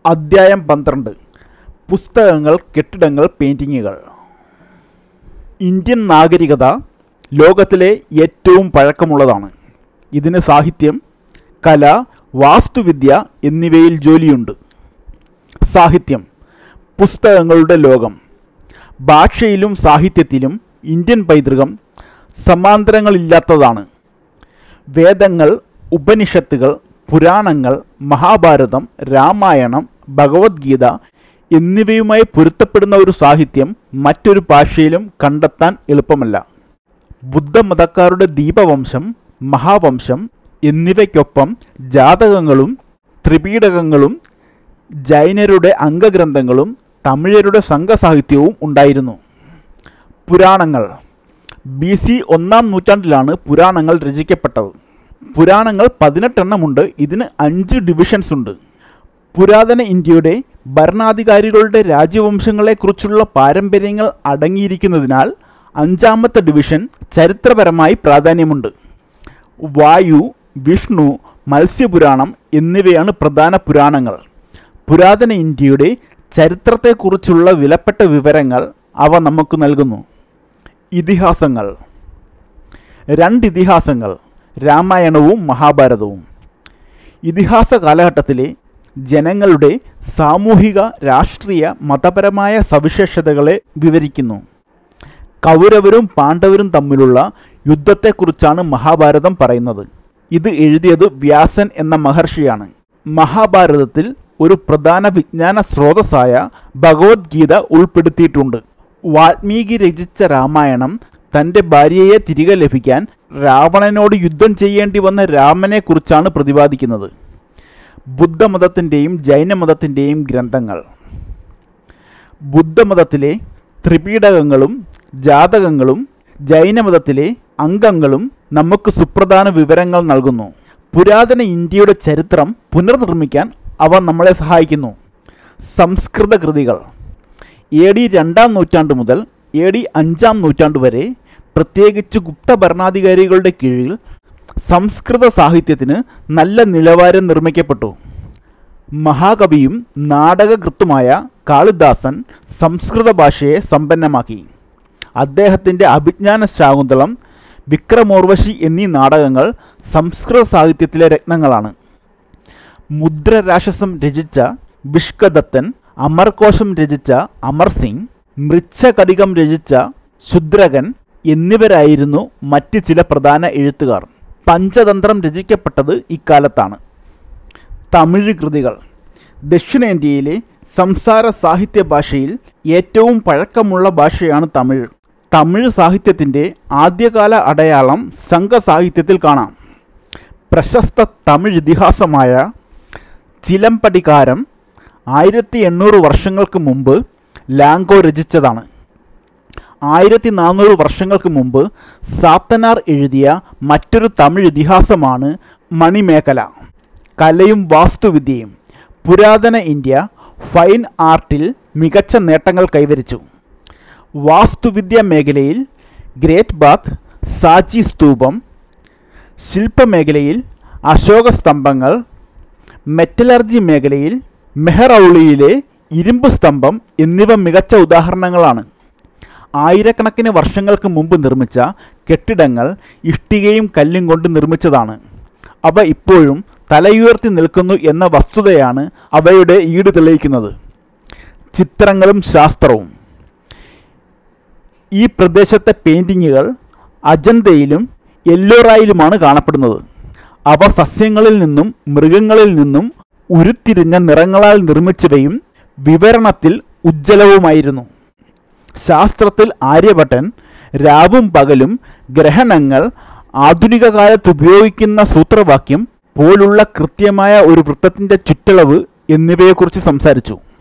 അദ്ധ്യായം പന്ത്രണ്ട് പുസ്തകങ്ങൾ കെട്ടിടങ്ങൾ പെയിൻറ്റിങ്ങുകൾ ഇന്ത്യൻ നാഗരികത ലോകത്തിലെ ഏറ്റവും പഴക്കമുള്ളതാണ് ഇതിന് സാഹിത്യം കല വാസ്തുവിദ്യ എന്നിവയിൽ ജോലിയുണ്ട് സാഹിത്യം പുസ്തകങ്ങളുടെ ലോകം ഭാഷയിലും സാഹിത്യത്തിലും ഇന്ത്യൻ പൈതൃകം സമാന്തരങ്ങളില്ലാത്തതാണ് വേദങ്ങൾ ഉപനിഷത്തുകൾ പുരാണങ്ങൾ മഹാഭാരതം രാമായണം ഭഗവത്ഗീത എന്നിവയുമായി പൊരുത്തപ്പെടുന്ന ഒരു സാഹിത്യം മറ്റൊരു ഭാഷയിലും കണ്ടെത്താൻ എളുപ്പമല്ല ബുദ്ധമതക്കാരുടെ ദീപവംശം മഹാവംശം എന്നിവയ്ക്കൊപ്പം ജാതകങ്ങളും ത്രിപീഡകങ്ങളും ജൈനരുടെ അംഗഗ്രന്ഥങ്ങളും തമിഴരുടെ സംഘസാഹിത്യവും ഉണ്ടായിരുന്നു പുരാണങ്ങൾ ബി സി ഒന്നാം നൂറ്റാണ്ടിലാണ് പുരാണങ്ങൾ രചിക്കപ്പെട്ടത് പുരാണങ്ങൾ പതിനെട്ടെണ്ണമുണ്ട് ഇതിന് അഞ്ച് ഡിവിഷൻസ് ഉണ്ട് പുരാതന ഇന്ത്യയുടെ ഭരണാധികാരികളുടെ രാജ്യവംശങ്ങളെക്കുറിച്ചുള്ള പാരമ്പര്യങ്ങൾ അടങ്ങിയിരിക്കുന്നതിനാൽ അഞ്ചാമത്തെ ഡിവിഷൻ ചരിത്രപരമായി പ്രാധാന്യമുണ്ട് വായു വിഷ്ണു മത്സ്യപുരാണം എന്നിവയാണ് പ്രധാന പുരാണങ്ങൾ പുരാതന ഇന്ത്യയുടെ ചരിത്രത്തെക്കുറിച്ചുള്ള വിലപ്പെട്ട വിവരങ്ങൾ അവ നമുക്ക് നൽകുന്നു ഇതിഹാസങ്ങൾ രണ്ട് ഇതിഹാസങ്ങൾ രാമായണവും മഹാഭാരതവും ഇതിഹാസ കാലഘട്ടത്തിലെ ജനങ്ങളുടെ സാമൂഹിക രാഷ്ട്രീയ മതപരമായ സവിശേഷതകളെ വിവരിക്കുന്നു കൗരവരും പാണ്ഡവരും തമ്മിലുള്ള യുദ്ധത്തെക്കുറിച്ചാണ് മഹാഭാരതം പറയുന്നത് ഇത് എഴുതിയത് വ്യാസൻ എന്ന മഹർഷിയാണ് മഹാഭാരതത്തിൽ ഒരു പ്രധാന വിജ്ഞാന സ്രോതസ്സായ ഭഗവത്ഗീത ഉൾപ്പെടുത്തിയിട്ടുണ്ട് വാൽമീകി രചിച്ച രാമായണം തൻ്റെ ഭാര്യയെ തിരികെ ലഭിക്കാൻ രാവണനോട് യുദ്ധം ചെയ്യേണ്ടി വന്ന രാമനെക്കുറിച്ചാണ് പ്രതിപാദിക്കുന്നത് ബുദ്ധമതത്തിൻ്റെയും ജൈനമതത്തിൻ്റെയും ഗ്രന്ഥങ്ങൾ ബുദ്ധമതത്തിലെ ത്രിപീഡകങ്ങളും ജാതകങ്ങളും ജൈനമതത്തിലെ അംഗങ്ങളും നമുക്ക് സുപ്രധാന വിവരങ്ങൾ നൽകുന്നു പുരാതന ഇന്ത്യയുടെ ചരിത്രം പുനർനിർമ്മിക്കാൻ അവ നമ്മളെ സഹായിക്കുന്നു സംസ്കൃത കൃതികൾ എ ഡി രണ്ടാം നൂറ്റാണ്ട് മുതൽ എ ഡി അഞ്ചാം നൂറ്റാണ്ട് വരെ പ്രത്യേകിച്ച് ഗുപ്ത ഭരണാധികാരികളുടെ കീഴിൽ സംസ്കൃത സാഹിത്യത്തിന് നല്ല നിലവാരം നിർമ്മിക്കപ്പെട്ടു മഹാകവിയും നാടകകൃത്തുമായ കാളിദാസൻ സംസ്കൃത ഭാഷയെ സമ്പന്നമാക്കി അദ്ദേഹത്തിൻ്റെ അഭിജ്ഞാന ശാകുന്തളം വിക്രമോർവശി എന്നീ നാടകങ്ങൾ സംസ്കൃത സാഹിത്യത്തിലെ രത്നങ്ങളാണ് മുദ്രരാക്ഷസം രചിച്ച വിഷ്കദത്തൻ അമർകോശം രചിച്ച അമർ സിംഗ് മൃച്ഛകടികം രചിച്ച ശുദ്രകൻ എന്നിവരായിരുന്നു മറ്റ് ചില പ്രധാന എഴുത്തുകാർ പഞ്ചതന്ത്രം രചിക്കപ്പെട്ടത് ഇക്കാലത്താണ് തമിഴ് കൃതികൾ ദക്ഷിണേന്ത്യയിലെ സംസാര സാഹിത്യ ഭാഷയിൽ ഏറ്റവും പഴക്കമുള്ള ഭാഷയാണ് തമിഴ് തമിഴ് സാഹിത്യത്തിൻ്റെ ആദ്യകാല അടയാളം സംഘസാഹിത്യത്തിൽ കാണാം പ്രശസ്ത തമിഴ് ഇതിഹാസമായ ചിലമ്പടികാരം ആയിരത്തി എണ്ണൂറ് വർഷങ്ങൾക്ക് മുമ്പ് ലാങ്കോ രചിച്ചതാണ് ആയിരത്തി നാനൂറ് വർഷങ്ങൾക്ക് മുമ്പ് സാത്തനാർ എഴുതിയ മറ്റൊരു തമിഴ് ഇതിഹാസമാണ് മണിമേഖല കലയും വാസ്തുവിദ്യയും പുരാതന ഇന്ത്യ ഫൈൻ ആർട്ടിൽ മികച്ച നേട്ടങ്ങൾ കൈവരിച്ചു വാസ്തുവിദ്യ മേഖലയിൽ ഗ്രേറ്റ് ബാത്ത് സാച്ചി സ്തൂപം ശില്പമേഖലയിൽ അശോക സ്തംഭങ്ങൾ മെറ്റലർജി മേഖലയിൽ മെഹറൌളിയിലെ ഇരുമ്പ് സ്തംഭം എന്നിവ മികച്ച ഉദാഹരണങ്ങളാണ് ആയിരക്കണക്കിന് വർഷങ്ങൾക്ക് മുമ്പ് നിർമ്മിച്ച കെട്ടിടങ്ങൾ ഇഷ്ടികയും കല്ലും കൊണ്ട് നിർമ്മിച്ചതാണ് അവ ഇപ്പോഴും തലയുയർത്തി നിൽക്കുന്നു എന്ന വസ്തുതയാണ് അവയുടെ ഈട് തെളിയിക്കുന്നത് ചിത്രങ്ങളും ശാസ്ത്രവും ഈ പ്രദേശത്തെ പെയിൻറ്റിങ്ങുകൾ അജന്തയിലും എല്ലോറായിലുമാണ് കാണപ്പെടുന്നത് അവ സസ്യങ്ങളിൽ നിന്നും മൃഗങ്ങളിൽ നിന്നും ഉരുത്തിരിഞ്ഞ നിറങ്ങളാൽ നിർമ്മിച്ചവയും വിവരണത്തിൽ ഉജ്ജ്വലവുമായിരുന്നു ശാസ്ത്രത്തിൽ ആര്യഭട്ടൻ രാവും പകലും ഗ്രഹണങ്ങൾ ആധുനിക കാലത്ത് ഉപയോഗിക്കുന്ന സൂത്രവാക്യം പോലുള്ള കൃത്യമായ ഒരു വൃത്തത്തിൻ്റെ ചുറ്റളവ് എന്നിവയെക്കുറിച്ച് സംസാരിച്ചു